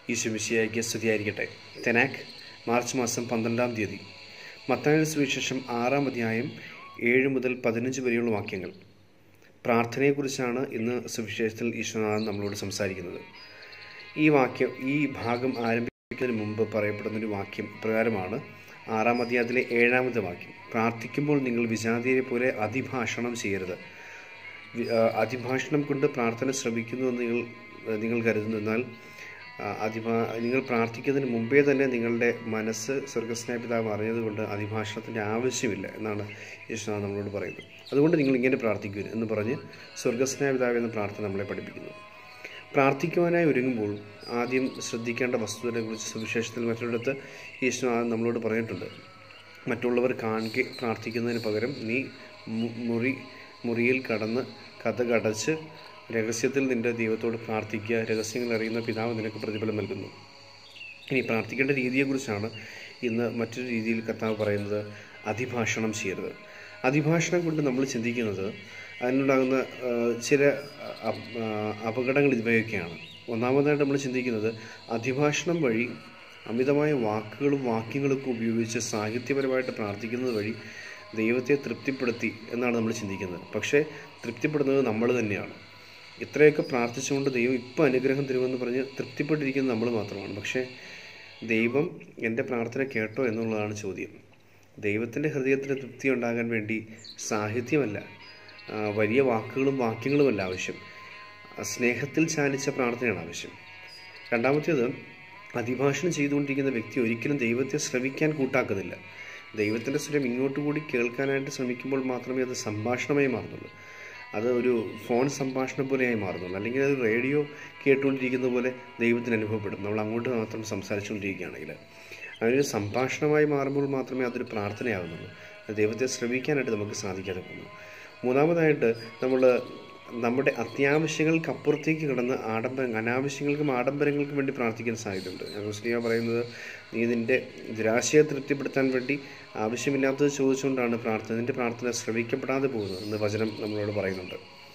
ഈശുമിശിയായിക്ക് സ്തുതിയായിരിക്കട്ടെ തെനാക്ക് മാർച്ച് മാസം പന്ത്രണ്ടാം തീയതി മത്തായ സുവിശേഷം ആറാം അധ്യായം ഏഴ് മുതൽ പതിനഞ്ച് വരെയുള്ള വാക്യങ്ങൾ പ്രാർത്ഥനയെക്കുറിച്ചാണ് ഇന്ന് സുവിശേഷത്തിൽ ഈശ്വരനാഥൻ നമ്മളോട് സംസാരിക്കുന്നത് ഈ വാക്യം ഈ ഭാഗം ആരംഭിക്കുന്നതിന് മുമ്പ് പറയപ്പെടുന്നൊരു വാക്യം പ്രകാരമാണ് ആറാം അധ്യായത്തിലെ ഏഴാമത്തെ വാക്യം പ്രാർത്ഥിക്കുമ്പോൾ നിങ്ങൾ വിജാതിയെ പോലെ അതിഭാഷണം ചെയ്യരുത് വി- ആ, അതിഭാഷണം കൊണ്ട് പ്രാർത്ഥന ശ്രമിക്കുന്നു എന്ന് നിങ്ങൾ നിങ്ങൾ കരുതുന്നു എന്നാൽ ആ, അതിഭാ നിങ്ങൾ പ്രാർത്ഥിക്കുന്നതിന് മുമ്പേ തന്നെ നിങ്ങളുടെ മനസ്സ് സ്വർഗസ്നായ പിതാവ് അറിഞ്ഞതുകൊണ്ട് അതിഭാഷണത്തിൻ്റെ ആവശ്യമില്ല എന്നാണ് യേശുനാഥ് നമ്മളോട് പറയുന്നത് അതുകൊണ്ട് നിങ്ങൾ ഇങ്ങനെ പ്രാർത്ഥിക്കൂ എന്ന് പറഞ്ഞ് സ്വർഗസ്നായ പിതാവ് എന്ന പ്രാർത്ഥന നമ്മളെ പഠിപ്പിക്കുന്നു പ്രാർത്ഥിക്കുവാനായി ഒരുങ്ങുമ്പോൾ ആദ്യം ശ്രദ്ധിക്കേണ്ട വസ്തുതകളെക്കുറിച്ച് സുവിശേഷത്തിൽ മറ്റൊരിടത്ത് യേശുനാഥൻ നമ്മളോട് പറഞ്ഞിട്ടുണ്ട് മറ്റുള്ളവർ കാണുക പ്രാർത്ഥിക്കുന്നതിന് പകരം നീ മു- മുറി മുറിയിൽ കടന്ന് കഥ കടച്ച് രഹസ്യത്തിൽ നിന്റെ ദൈവത്തോട് പ്രാർത്ഥിക്കുക രഹസ്യങ്ങൾ അറിയുന്ന പിതാവ് നിനക്ക് പ്രതിഫലം നൽകുന്നു ഇനി പ്രാർത്ഥിക്കേണ്ട രീതിയെക്കുറിച്ചാണ് ഇന്ന് മറ്റൊരു രീതിയിൽ കർത്താവ് പറയുന്നത് അതിഭാഷണം ചെയ്യരുത് അതിഭാഷണം കൊണ്ട് നമ്മൾ ചിന്തിക്കുന്നത് അതിനുണ്ടാകുന്ന ആ, ചില അപ- ആ, അപകടങ്ങൾ ഇവയൊക്കെയാണ് ഒന്നാമതായിട്ട് നമ്മൾ ചിന്തിക്കുന്നത് അതിഭാഷണം വഴി അമിതമായ വാക്കുകളും വാക്യങ്ങളൊക്കെ ഉപയോഗിച്ച് സാഹിത്യപരമായിട്ട് പ്രാർത്ഥിക്കുന്നത് വഴി ദൈവത്തെ തൃപ്തിപ്പെടുത്തി എന്നാണ് നമ്മൾ ചിന്തിക്കുന്നത് പക്ഷേ തൃപ്തിപ്പെടുന്നത് നമ്മൾ തന്നെയാണ് ഇത്രയൊക്കെ പ്രാർത്ഥിച്ചുകൊണ്ട് ദൈവം ഇപ്പം അനുഗ്രഹം തരുമെന്ന് പറഞ്ഞ് തൃപ്തിപ്പെട്ടിരിക്കുന്നത് നമ്മൾ മാത്രമാണ് പക്ഷേ ദൈവം എൻ്റെ പ്രാർത്ഥന കേട്ടോ എന്നുള്ളതാണ് ചോദ്യം ദൈവത്തിൻ്റെ ഹൃദയത്തിന് തൃപ്തി ഉണ്ടാകാൻ വേണ്ടി സാഹിത്യമല്ല ആ, വലിയ വാക്കുകളും വാക്യങ്ങളുമല്ല ആവശ്യം ആ, സ്നേഹത്തിൽ ചാലിച്ച പ്രാർത്ഥനയാണ് ആവശ്യം രണ്ടാമത്തേത് അതിഭാഷണം ചെയ്തുകൊണ്ടിരിക്കുന്ന വ്യക്തി ഒരിക്കലും ദൈവത്തെ ശ്രവിക്കാൻ കൂട്ടാക്കുന്നില്ല ദൈവത്തിൻ്റെ സ്വരം ഇങ്ങോട്ട് കൂടി കേൾക്കാനായിട്ട് ശ്രമിക്കുമ്പോൾ മാത്രമേ അത് സംഭാഷണമായി മാറുന്നുള്ളൂ അത് ഒരു ഫോൺ സംഭാഷണം പോലെയായി മാറുന്നുള്ളൂ അല്ലെങ്കിൽ അത് റേഡിയോ കേട്ടുകൊണ്ടിരിക്കുന്ന പോലെ ദൈവത്തിന് അനുഭവപ്പെടും നമ്മൾ അങ്ങോട്ട് മാത്രം സംസാരിച്ചുകൊണ്ടിരിക്കുകയാണെങ്കിൽ അതിനൊരു സംഭാഷണമായി മാറുമ്പോൾ മാത്രമേ അതൊരു പ്രാർത്ഥനയാകുന്നുള്ളൂ അത് ദൈവത്തെ ശ്രമിക്കാനായിട്ട് നമുക്ക് സാധിക്കാതെ പോകുന്നു മൂന്നാമതായിട്ട് നമ്മൾ നമ്മുടെ അത്യാവശ്യങ്ങൾക്കപ്പുറത്തേക്ക് കിടന്ന് ആഡംബരം അനാവശ്യങ്ങൾക്കും ആഡംബരങ്ങൾക്കും വേണ്ടി പ്രാർത്ഥിക്കാൻ സാധ്യതയുണ്ട് അഗസ്ലിയ പറയുന്നത് നീ നിൻ്റെ ദുരാശയെ തൃപ്തിപ്പെടുത്താൻ വേണ്ടി ആവശ്യമില്ലാത്തത് ചോദിച്ചുകൊണ്ടാണ് പ്രാർത്ഥന നിൻ്റെ പ്രാർത്ഥന ശ്രവിക്കപ്പെടാതെ പോകുന്നത് എന്ന് വചനം നമ്മളോട് പറയുന്നുണ്ട്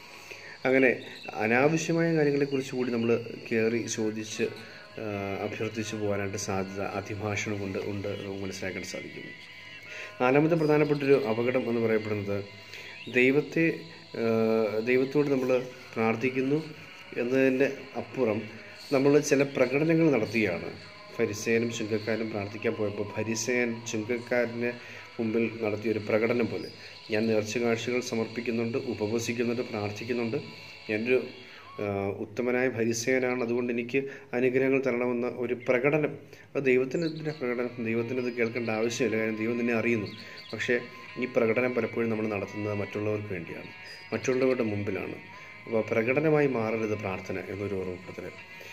അങ്ങനെ അനാവശ്യമായ കാര്യങ്ങളെക്കുറിച്ച് കൂടി നമ്മൾ കയറി ചോദിച്ച് ആ, അഭ്യർത്ഥിച്ച് പോകാനായിട്ട് സാധ്യത അതിഭാഷണം കൊണ്ട് ഉണ്ട് നമുക്ക് മനസ്സിലാക്കാൻ സാധിക്കും നാലാമത്തെ പ്രധാനപ്പെട്ടൊരു അപകടം എന്ന് പറയപ്പെടുന്നത് ദൈവത്തെ ആ, ദൈവത്തോട് നമ്മൾ പ്രാർത്ഥിക്കുന്നു എന്നതിൻ്റെ അപ്പുറം നമ്മൾ ചില പ്രകടനങ്ങൾ നടത്തുകയാണ് ഫരിസേനും ചുങ്കക്കാരനും പ്രാർത്ഥിക്കാൻ പോയപ്പോൾ ഫരിസേൻ ചുങ്കക്കാരന് മുമ്പിൽ നടത്തിയ ഒരു പ്രകടനം പോലെ ഞാൻ നേർച്ച കാഴ്ചകൾ സമർപ്പിക്കുന്നുണ്ട് ഉപവസിക്കുന്നുണ്ട് പ്രാർത്ഥിക്കുന്നുണ്ട് ഞാനൊരു ആ, ഉത്തമനായ ഭരിസേനാണ് അതുകൊണ്ട് എനിക്ക് അനുഗ്രഹങ്ങൾ തരണമെന്ന ഒരു പ്രകടനം അത് ദൈവത്തിനെതിരെ പ്രകടനം ദൈവത്തിന് ഇത് കേൾക്കേണ്ട ആവശ്യമില്ല കാര്യം ദൈവം നിന്നെ അറിയുന്നു പക്ഷേ ഈ പ്രകടനം പലപ്പോഴും നമ്മൾ നടത്തുന്നത് മറ്റുള്ളവർക്ക് വേണ്ടിയാണ് മറ്റുള്ളവരുടെ മുമ്പിലാണ് അപ്പോൾ പ്രകടനമായി മാറരുത് പ്രാർത്ഥന എന്നൊരു ഓർമ്മപ്പെടുത്തൽ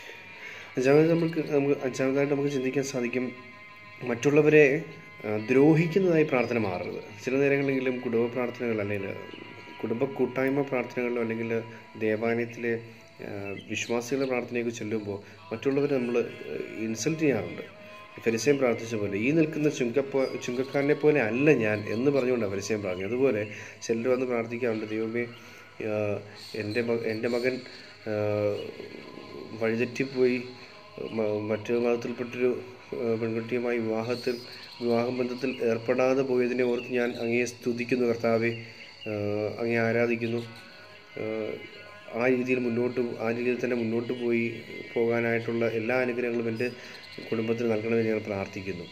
അഞ്ചാമത് നമുക്ക് നമുക്ക് അഞ്ചാമതായിട്ട് നമുക്ക് ചിന്തിക്കാൻ സാധിക്കും മറ്റുള്ളവരെ ആ, ദ്രോഹിക്കുന്നതായി പ്രാർത്ഥന മാറരുത് ചില നേരങ്ങളിലെങ്കിലും കുടുംബ പ്രാർത്ഥനകൾ അല്ലെങ്കിൽ കുടുംബ കൂട്ടായ്മ പ്രാർത്ഥനകളിലോ അല്ലെങ്കിൽ ദേവാലയത്തിലെ ആ, വിശ്വാസികളുടെ പ്രാർത്ഥനയൊക്കെ ചെല്ലുമ്പോൾ മറ്റുള്ളവരെ നമ്മൾ ഇൻസൾട്ട് ചെയ്യാറുണ്ട് ഫരിസയം പ്രാർത്ഥിച്ച പോലെ ഈ നിൽക്കുന്ന ചുങ്കപ്പോ ചുങ്കക്കാരനെ പോലെ അല്ല ഞാൻ എന്ന് പറഞ്ഞുകൊണ്ടാണ് ഫരിസയം പ്രാർത്ഥിക്കുന്നത് അതുപോലെ ചിലർ വന്ന് പ്രാർത്ഥിക്കാറുണ്ട് ദൈവമേ ആ, എൻ്റെ മ എൻ്റെ മകൻ ആ, വഴിതെറ്റിപ്പോയി മ- മറ്റു മതത്തിൽപ്പെട്ടൊരു ആ, പെൺകുട്ടിയുമായി വിവാഹത്തിൽ വിവാഹ ബന്ധത്തിൽ ഏർപ്പെടാതെ പോയതിനെ ഓർത്ത് ഞാൻ അങ്ങയെ സ്തുതിക്കുന്നു കർത്താവെ ആ, അങ്ങയെ ആരാധിക്കുന്നു ആ, ആ രീതിയിൽ മുന്നോട്ട് ആ രീതിയിൽ തന്നെ മുന്നോട്ട് പോയി പോകാനായിട്ടുള്ള എല്ലാ അനുഗ്രഹങ്ങളും എൻ്റെ കുടുംബത്തിന് നൽകണമെന്ന് ഞങ്ങൾ പ്രാർത്ഥിക്കുന്നു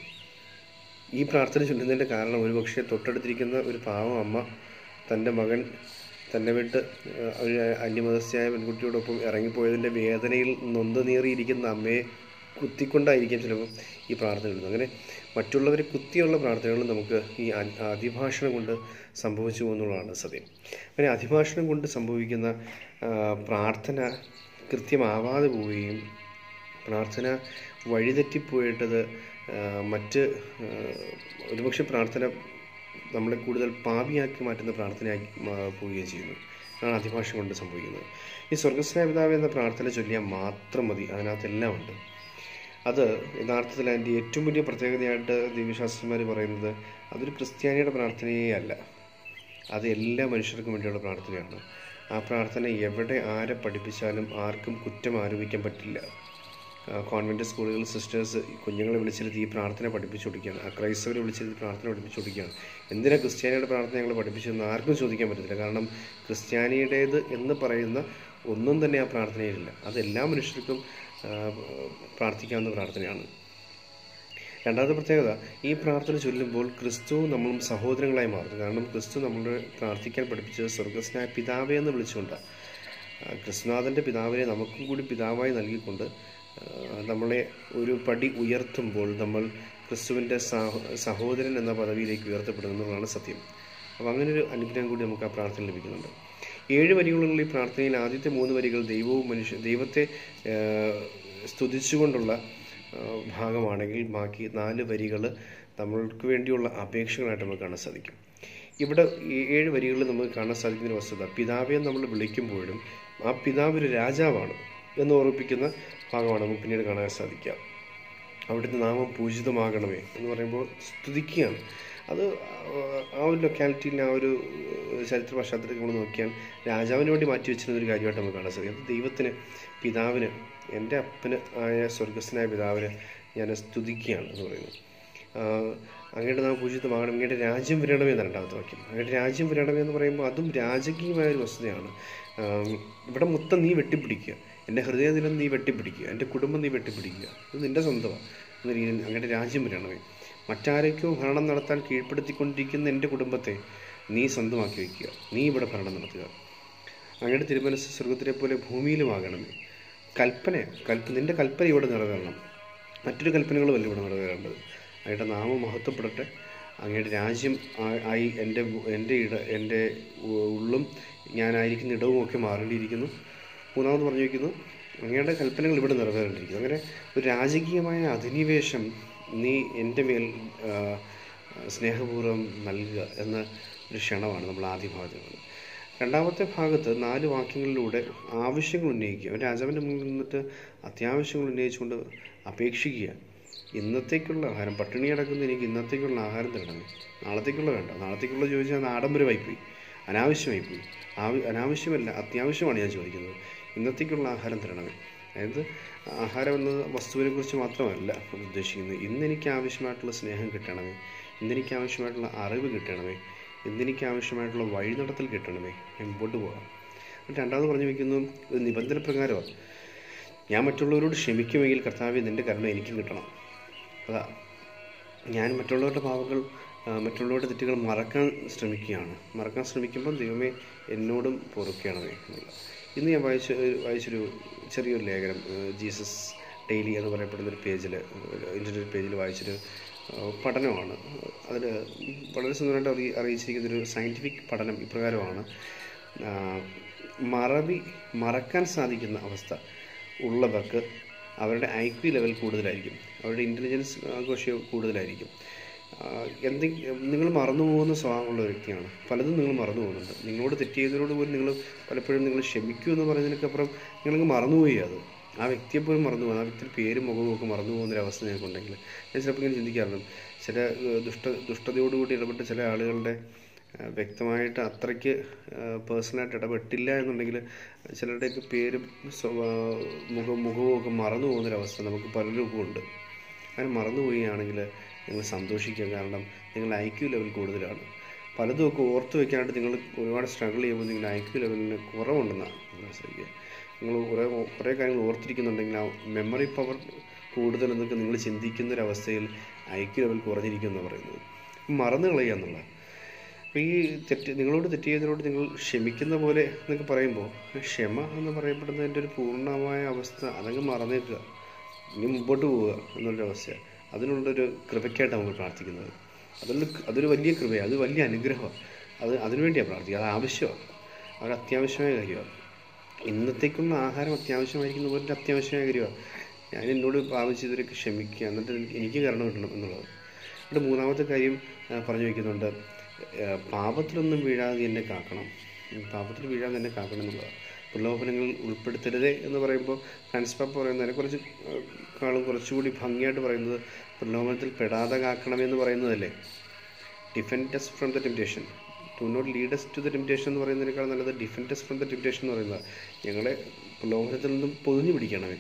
ഈ പ്രാർത്ഥന ചൊല്ലുന്നതിൻ്റെ കാരണം ഒരുപക്ഷെ തൊട്ടടുത്തിരിക്കുന്ന ഒരു പാവം അമ്മ തൻ്റെ മകൻ തന്നെ വിട്ട് ആ, ഒരു അന്യമതസ്ഥയായ പെൺകുട്ടിയോടൊപ്പം ഇറങ്ങിപ്പോയതിൻ്റെ വേദനയിൽ നൊന്ത് നീറിയിരിക്കുന്ന അമ്മയെ കുത്തിക്കൊണ്ടായിരിക്കും ചിലപ്പോൾ ഈ പ്രാർത്ഥന ചൊല്ലുന്നത് അങ്ങനെ മറ്റുള്ളവരെ കുത്തിയുള്ള പ്രാർത്ഥനകൾ നമുക്ക് ഈ അ- അതിഭാഷണം കൊണ്ട് സംഭവിച്ചു എന്നുള്ളതാണ് സത്യം അങ്ങനെ അതിഭാഷണം കൊണ്ട് സംഭവിക്കുന്ന ആ, പ്രാർത്ഥന കൃത്യമാവാതെ പോവുകയും പ്രാർത്ഥന വഴിതെറ്റിപ്പോയിട്ടത് ആ, മറ്റ് ആ, ഒരുപക്ഷെ പ്രാർത്ഥന നമ്മളെ കൂടുതൽ പാപിയാക്കി മാറ്റുന്ന പ്രാർത്ഥനയാക്കി മാ- പോവുകയും ചെയ്യുന്നു അതാണ് അതിഭാഷ കൊണ്ട് സംഭവിക്കുന്നത് ഈ സ്വർഗസ്നായ പിതാവ് എന്ന പ്രാർത്ഥന ചൊല്ലിയാൽ മാത്രം മതി അതിനകത്തെല്ലാം ഉണ്ട് അത് യഥാർത്ഥത്തിൽ അതിൻ്റെ ഏറ്റവും വലിയ പ്രത്യേകതയായിട്ട് ദിവ്യശാസ്ത്രന്മാർ പറയുന്നത് അതൊരു ക്രിസ്ത്യാനിയുടെ പ്രാർത്ഥനയേ അല്ല അത് എല്ലാ മനുഷ്യർക്കും വേണ്ടിയുള്ള പ്രാർത്ഥനയാണ് ആ പ്രാർത്ഥന എവിടെ ആരെ പഠിപ്പിച്ചാലും ആർക്കും കുറ്റം ആരോപിക്കാൻ പറ്റില്ല കോൺവെൻറ്റ് സ്കൂളുകളിൽ സിസ്റ്റേഴ്സ് കുഞ്ഞുങ്ങളെ വിളിച്ചിരുത്തി ഈ പ്രാർത്ഥന പഠിപ്പിച്ചു കൊടുക്കുകയാണ് ആ ക്രൈസ്തവരെ വിളിച്ചിരുത്തി പ്രാർത്ഥന പഠിപ്പിച്ചു കൊടുക്കുകയാണ് എന്തിനാ ക്രിസ്ത്യാനിയുടെ പ്രാർത്ഥന ഞങ്ങൾ പഠിപ്പിച്ചതെന്ന് ആർക്കും ചോദിക്കാൻ പറ്റത്തില്ല കാരണം ക്രിസ്ത്യാനിയുടേത് എന്ന് പറയുന്ന ഒന്നും തന്നെ ആ പ്രാർത്ഥനയിലില്ല അത് എല്ലാ മനുഷ്യർക്കും ആ, പ്രാർത്ഥിക്കാവുന്ന പ്രാർത്ഥനയാണ് രണ്ടാമത്തെ പ്രത്യേകത ഈ പ്രാർത്ഥന ചൊല്ലുമ്പോൾ ക്രിസ്തു നമ്മളും സഹോദരങ്ങളായി മാറുന്നു കാരണം ക്രിസ്തു നമ്മളെ പ്രാർത്ഥിക്കാൻ പഠിപ്പിച്ചത് സ്വർഗസ്നായ പിതാവേ എന്ന് വിളിച്ചുകൊണ്ടാണ് ആ, ക്രിസ്തുനാഥൻ്റെ പിതാവിനെ നമുക്കും കൂടി പിതാവായി നൽകിക്കൊണ്ട് ആ, നമ്മളെ ഒരു പടി ഉയർത്തുമ്പോൾ നമ്മൾ ക്രിസ്തുവിൻ്റെ സഹ സഹോദരൻ എന്ന പദവിയിലേക്ക് ഉയർത്തപ്പെടുന്നു എന്നുള്ളതാണ് സത്യം അപ്പോൾ അങ്ങനെ ഒരു അനുഗ്രഹം കൂടി നമുക്ക് ആ പ്രാർത്ഥന ലഭിക്കുന്നുണ്ട് ഏഴ് വരികളുള്ള ഈ പ്രാർത്ഥനയിൽ ആദ്യത്തെ മൂന്ന് വരികൾ ദൈവവും മനുഷ്യ ദൈവത്തെ ആ, സ്തുതിച്ചുകൊണ്ടുള്ള ആ, ഭാഗമാണെങ്കിൽ ബാക്കി നാല് വരികൾ നമ്മൾക്ക് വേണ്ടിയുള്ള അപേക്ഷകളായിട്ട് നമുക്ക് കാണാൻ സാധിക്കും ഇവിടെ ഈ ഏഴ് വരികളിൽ നമുക്ക് കാണാൻ സാധിക്കുന്ന ഒരു വസ്തുത പിതാവെ നമ്മൾ വിളിക്കുമ്പോഴും ആ പിതാവ് ഒരു രാജാവാണ് എന്ന് ഓർമ്മിപ്പിക്കുന്ന ഭാഗമാണ് നമുക്ക് പിന്നീട് കാണാൻ സാധിക്കുക അവിടുത്തെ നാമം പൂജിതമാകണമേ എന്ന് പറയുമ്പോൾ സ്തുതിക്കുകയാണ് അത് ആ- ആ ഒരു ലൊക്കാലിറ്റിയിൽ ആ ഒരു ഏഹ്, ചരിത്ര പശ്ചാത്തലത്തിൽ നമ്മൾ നോക്കിയാൽ രാജാവിന് വേണ്ടി മാറ്റി വെച്ചിരുന്ന ഒരു കാര്യമായിട്ട് നമുക്ക് കാണാൻ സാധിക്കും അത് ദൈവത്തിന് പിതാവിന് എൻ്റെ അപ്പന് ആയ സ്വർഗസ്ഥനായ പിതാവിനെ ഞാൻ സ്തുതിക്കുകയാണ് എന്ന് പറയുന്നത് ആഹ് അങ്ങയുടെ നാം പൂജിതമാകണം അങ്ങയുടെ രാജ്യം വരണമേ എന്ന് രണ്ടാമത്തെ വാക്യം അങ്ങയുടെ രാജ്യം വരണമേ എന്ന് പറയുമ്പോൾ അതും രാജകീയമായ ഒരു വസ്തുതയാണ് ആഹ് ഇവിടെ മൊത്തം നീ വെട്ടിപ്പിടിക്കുക എൻ്റെ ഹൃദയനിലം നീ വെട്ടിപ്പിടിക്കുക എൻ്റെ കുടുംബം നീ വെട്ടിപ്പിടിക്കുക ഇത് നിൻ്റെ സ്വന്തമാണ് എന്ന രീതിയിൽ അങ്ങയുടെ രാജ്യം വരണമേ മറ്റാരൊക്കെയോ ഭരണം നടത്താൻ കീഴ്പ്പെടുത്തിക്കൊണ്ടിരിക്കുന്ന എൻ്റെ കുടുംബത്തെ നീ സ്വന്തമാക്കി വയ്ക്കുക നീ ഇവിടെ ഭരണം നടത്തുക അങ്ങയുടെ തിരുമനസ് സ്വർഗത്തിലെ പോലെ ഭൂമിയിലുമാകണമേ കൽപ്പന കൽപ്പ നിന്റെ കൽപ്പന ഇവിടെ നിറവേറണം മറ്റൊരു കൽപ്പനകളുമല്ല ഇവിടെ നിറവേറേണ്ടത് അങ്ങയുടെ നാമം മഹത്വപ്പെടട്ടെ അങ്ങയുടെ രാജ്യം ആ- ആയി എൻ്റെ ഉ- എൻ്റെ ഇട എൻ്റെ ഉ- ഉള്ളും ഞാനായിരിക്കുന്ന ഇടവും ഒക്കെ മാറേണ്ടിയിരിക്കുന്നു മൂന്നാമത് പറഞ്ഞു വയ്ക്കുന്നു അങ്ങയുടെ കൽപ്പനകൾ ഇവിടെ നിറവേറേണ്ടിയിരിക്കുന്നു അങ്ങനെ ഒരു രാജകീയമായ അധിനിവേശം നീ എൻ്റെ മേൽ ആ, സ്നേഹപൂർവ്വം നൽകുക എന്ന ഒരു ക്ഷണമാണ് നമ്മൾ ആദ്യ ഭാഗത്ത് രണ്ടാമത്തെ ഭാഗത്ത് നാല് വാക്യങ്ങളിലൂടെ ആവശ്യങ്ങൾ ഉന്നയിക്കുക ഒരു രാജാവിൻ്റെ മുന്നിൽ നിന്നിട്ട് അത്യാവശ്യങ്ങൾ ഉന്നയിച്ചുകൊണ്ട് അപേക്ഷിക്കുക ഇന്നത്തേക്കുള്ള ആഹാരം പട്ടിണി കിടക്കുന്ന എനിക്ക് ഇന്നത്തേക്കുള്ള ആഹാരം തരണമേ നാളത്തേക്കുള്ള വേണ്ട നാളത്തേക്കുള്ള ചോദിച്ചാൽ അത് ആഡംബരമായിപ്പോയി അനാവശ്യമായിപ്പോയി ആവ അനാവശ്യമല്ല അത്യാവശ്യമാണ് ഞാൻ ചോദിക്കുന്നത് ഇന്നത്തേക്കുള്ള ആഹാരം തരണമേ അതായത് ആഹാരം എന്നത് വസ്തുവിനെ കുറിച്ച് മാത്രമല്ല അത് ഉദ്ദേശിക്കുന്നത് ഇന്ന് എനിക്ക് ആവശ്യമായിട്ടുള്ള സ്നേഹം കിട്ടണമേ ഇന്നെനിക്ക് ആവശ്യമായിട്ടുള്ള അറിവ് കിട്ടണമേ ഇന്നെനിക്ക് ആവശ്യമായിട്ടുള്ള വഴി നടത്തൽ കിട്ടണമേ ഞാൻ മുമ്പോട്ട് പോകാം എന്നിട്ട് രണ്ടാമത് പറഞ്ഞു വയ്ക്കുന്നു ഒരു നിബന്ധന പ്രകാരമാണ് ഞാൻ മറ്റുള്ളവരോട് ക്ഷമിക്കുമെങ്കിൽ കർത്താവ് നിൻ്റെ കരുണ എനിക്കും കിട്ടണം അതാ ഞാൻ മറ്റുള്ളവരുടെ പാവങ്ങൾ ആ, മറ്റുള്ളവരുടെ തെറ്റുകൾ മറക്കാൻ ശ്രമിക്കുകയാണ് മറക്കാൻ ശ്രമിക്കുമ്പോൾ ദൈവമേ എന്നോടും പൊറുക്കണമേ എന്നുള്ള ഇന്ന് ഞാൻ വായിച്ച വായിച്ചൊരു ചെറിയൊരു ലേഖനം ആ, ജീസസ് ഡെയിലി എന്ന് പറയപ്പെടുന്ന ഒരു പേജിൽ ഇൻ്റർനെറ്റ് പേജിൽ വായിച്ചൊരു ആ, പഠനമാണ് അതിൽ വളരെ സുന്ദരമായിട്ട് അറി അറിയിച്ചിരിക്കുന്നൊരു സയൻറ്റിഫിക് പഠനം ഇപ്രകാരമാണ് ആ, മറവി മറക്കാൻ സാധിക്കുന്ന അവസ്ഥ ഉള്ളവർക്ക് അവരുടെ ഐ ക്യു ലെവൽ കൂടുതലായിരിക്കും അവരുടെ ഇൻ്റലിജൻസ് ആഘോഷം കൂടുതലായിരിക്കും എന്തെങ്കിലും നിങ്ങൾ മറന്നു പോകുന്ന സ്വഭാവമുള്ള ഒരു വ്യക്തിയാണ് പലതും നിങ്ങൾ മറന്നു പോകുന്നുണ്ട് നിങ്ങളോട് തെറ്റ് ചെയ്തതിനോട് പോലും നിങ്ങൾ പലപ്പോഴും നിങ്ങൾ ക്ഷമിക്കൂ എന്ന് പറയുന്നതിനൊക്കപ്പുറം നിങ്ങളങ്ങ് മറന്നുപോയി അത് ആ വ്യക്തിയെ പോലും മറന്നു പോകും ആ വ്യക്തിയുടെ പേരും മുഖവും ഒക്കെ മറന്നു പോകുന്നൊരവസ്ഥ ഞങ്ങൾക്കുണ്ടെങ്കിൽ ഞാൻ ചിലപ്പോൾ ഇങ്ങനെ ചിന്തിക്കാറുണ്ട് ചില ഏഹ്, ദുഷ്ട ദുഷ്ടതയോടുകൂടി ഇടപെട്ട ചില ആളുകളുടെ ഏഹ്, വ്യക്തമായിട്ട് അത്രയ്ക്ക് പേഴ്സണലായിട്ട് ഇടപെട്ടില്ല എന്നുണ്ടെങ്കിൽ ചിലരുടെയൊക്കെ പേരും സ്വഭാ മുഖം മുഖവും ഒക്കെ മറന്നു പോകുന്നൊരവസ്ഥ നമുക്ക് പലർക്കും ഉണ്ട് അങ്ങനെ മറന്നുപോവുകയാണെങ്കിൽ നിങ്ങൾ സന്തോഷിക്കുക കാരണം നിങ്ങളുടെ ഐ ക്യു ലെവൽ കൂടുതലാണ് പലതും ഒക്കെ ഓർത്ത് വെക്കാനായിട്ട് നിങ്ങൾ ഒരുപാട് സ്ട്രഗിൾ ചെയ്യുമ്പോൾ നിങ്ങളുടെ ഐ ക്യു ലെവലിന് കുറവുണ്ടെന്നാണ് മനസ്സിലാക്കുക നിങ്ങൾ കുറേ കുറേ കാര്യങ്ങൾ ഓർത്തിരിക്കുന്നുണ്ടെങ്കിൽ ആ മെമ്മറി പവർ കൂടുതൽ എന്നൊക്കെ നിങ്ങൾ ചിന്തിക്കുന്ന ഒരു അവസ്ഥയിൽ ഐ ക്യു ലെവൽ കുറഞ്ഞിരിക്കും എന്ന് പറയുന്നത് മറന്നു കളയുക എന്നുള്ളത് അപ്പോൾ ഈ തെറ്റ് നിങ്ങളോട് തെറ്റ് ചെയ്തതിനോട് നിങ്ങൾ ക്ഷമിക്കുന്ന പോലെ എന്നൊക്കെ പറയുമ്പോൾ ക്ഷമ എന്ന് പറയപ്പെടുന്നതിൻ്റെ ഒരു പൂർണ്ണമായ അവസ്ഥ അതങ്ങ് മറന്നേക്കുക ഇനി മുമ്പോട്ട് പോവുക എന്നുള്ളൊരു അവസ്ഥയാണ് അതിനുള്ളൊരു കൃപയ്ക്കായിട്ട് നമ്മൾ പ്രാർത്ഥിക്കുന്നത് അതൊരു അതൊരു വലിയ കൃപയാണ് അത് വലിയ അനുഗ്രഹമാണ് അത് അതിനുവേണ്ടിയാണ് പ്രാർത്ഥിക്കുക അത് ആവശ്യമാണ് അത് അത്യാവശ്യമായ കാര്യമാണ് ഇന്നത്തേക്കുള്ള ആഹാരം അത്യാവശ്യമായിരിക്കുന്ന പോലെ ഒരു അത്യാവശ്യമായ കാര്യമാണ് ഞാൻ എന്നോട് പാപിച്ചതിലേക്ക് ക്ഷമിക്കുക എന്നിട്ട് എനിക്ക് എനിക്ക് കരുണ കിട്ടണം എന്നുള്ളത് ഇവിടെ മൂന്നാമത്തെ കാര്യം ആ, പറഞ്ഞു വയ്ക്കുന്നുണ്ട് ആ, പാപത്തിലൊന്നും വീഴാതെ എന്നെ കാക്കണം ഉം, പാപത്തിൽ വീഴാതെ എന്നെ കാക്കണം എന്നുള്ളതാണ് പ്രലോഭനങ്ങൾ ഉൾപ്പെടുത്തരുതേ എന്ന് പറയുമ്പോൾ ഫ്രാൻസ് പാപ്പ പറയുന്നതിനെ കുറച്ച് ആ, കാളും കുറച്ചുകൂടി ഭംഗിയായിട്ട് പറയുന്നത് പ്രലോഭനത്തിൽ പെടാതെ കാക്കണമെന്ന് പറയുന്നതല്ലേ defends from the temptation to not leads to the temptation എന്ന് പറയുന്നതിനേക്കാൾ നല്ലത് ഡിഫെൻഡസ് ഫ്രം ദ ടെംപ്റ്റേഷൻ എന്ന് പറയുന്നത് ഞങ്ങളെ പ്രലോഭനത്തിൽ നിന്നും പൊതിഞ്ഞു പിടിക്കണമേ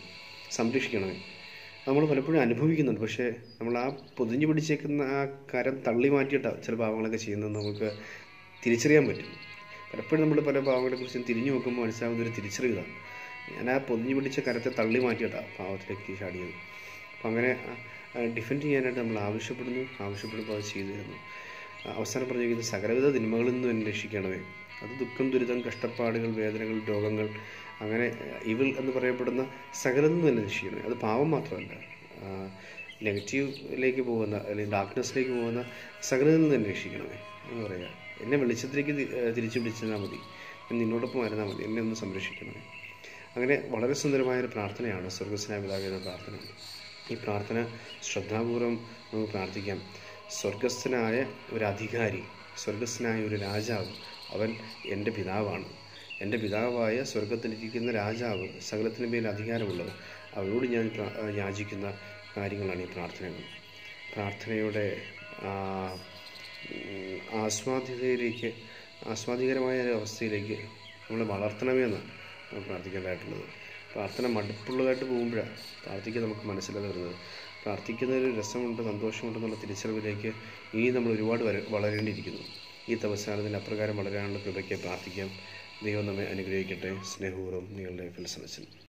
സംരക്ഷിക്കണമേ നമ്മൾ പലപ്പോഴും അനുഭവിക്കുന്നുണ്ട് പക്ഷേ നമ്മൾ ആ പൊതിഞ്ഞു പിടിച്ചേക്കുന്ന ആ കരം തള്ളി മാറ്റിയിട്ടാണ് ചില പാവങ്ങളൊക്കെ ചെയ്യുന്നത് നമുക്ക് തിരിച്ചറിയാൻ പറ്റും പലപ്പോഴും നമ്മൾ പല പാവങ്ങളെക്കുറിച്ചും തിരിഞ്ഞു നോക്കുമ്പോൾ മനസ്സിലാകുന്ന ഒരു തിരിച്ചറിയുകയാണ് ഞാൻ ആ പൊതിഞ്ഞു പിടിച്ച കരത്തെ തള്ളി മാറ്റിയിട്ടാണ് പാവത്തിലേക്ക് ചാടിയത് അപ്പം അങ്ങനെ ഡിഫെൻഡ് ചെയ്യാനായിട്ട് നമ്മൾ ആവശ്യപ്പെടുന്നു ആവശ്യപ്പെടുമ്പോൾ അത് ചെയ്തു തരുന്നു അവസാനം പറഞ്ഞിരിക്കുന്നത് സകലവിധ തിന്മകളിൽ നിന്ന് എന്നെ രക്ഷിക്കണമേ അത് ദുഃഖം ദുരിതം കഷ്ടപ്പാടുകൾ വേദനകൾ രോഗങ്ങൾ അങ്ങനെ ഇവിൽ എന്ന് പറയപ്പെടുന്ന സകലത്തിൽ നിന്ന് തന്നെ രക്ഷിക്കണമേ അത് പാവം മാത്രമല്ല നെഗറ്റീവിലേക്ക് പോകുന്ന അല്ലെങ്കിൽ ഡാർക്ക്നെസ്സിലേക്ക് പോകുന്ന സകലത്തിൽ നിന്ന് തന്നെ രക്ഷിക്കണമേ എന്ന് പറയുക എന്നെ വെളിച്ചത്തിലേക്ക് തി- ഏഹ് തിരിച്ചു പിടിച്ചാൽ മതി ഞാൻ നിന്നോടൊപ്പം ആയിരുന്നാൽ മതി എന്നെ ഒന്ന് സംരക്ഷിക്കണമേ അങ്ങനെ വളരെ സുന്ദരമായൊരു പ്രാർത്ഥനയാണ് സ്വർഗസ്നായ പിതാവേ എന്ന പ്രാർത്ഥന ഈ പ്രാർത്ഥന ശ്രദ്ധാപൂർവം നമുക്ക് പ്രാർത്ഥിക്കാം സ്വർഗസ്ഥനായ ഒരു അധികാരി സ്വർഗസ്ഥനായ ഒരു രാജാവ് അവൻ എൻ്റെ പിതാവാണ് എൻ്റെ പിതാവായ സ്വർഗത്തിലിരിക്കുന്ന രാജാവ് സകലത്തിന് മേൽ അധികാരമുള്ളത് അവരോട് ഞാൻ പ്രാ- യാചിക്കുന്ന കാര്യങ്ങളാണ് ഈ പ്രാർത്ഥനകൾ പ്രാർത്ഥനയുടെ ആ, ഉം, ആസ്വാദ്യതയിലേക്ക് ആസ്വാദികരമായ ഒരു അവസ്ഥയിലേക്ക് നമ്മളെ വളർത്തണമേ എന്നാണ് നമ്മൾ പ്രാർത്ഥിക്കേണ്ടതായിട്ടുള്ളത് പ്രാർത്ഥന മടുപ്പുള്ളതായിട്ട് പോകുമ്പോഴാണ് പ്രാർത്ഥിക്കാൻ നമുക്ക് മനസ്സിലാതെ വരുന്നത് പ്രാർത്ഥിക്കുന്നതിൽ രസമുണ്ട് സന്തോഷമുണ്ടെന്നുള്ള തിരിച്ചറിവിലേക്ക് ഇനി നമ്മൾ ഒരുപാട് വര വളരേണ്ടിയിരിക്കുന്നു ഈ തപസ്സാനത്തിന് അപ്രകാരം വളരാനുള്ള കൃപയ്ക്ക് പ്രാർത്ഥിക്കാം ദൈവം നമ്മെ അനുഗ്രഹിക്കട്ടെ സ്നേഹപൂർവ്വം നിങ്ങളുടെ ഫിൽസനച്ചൻ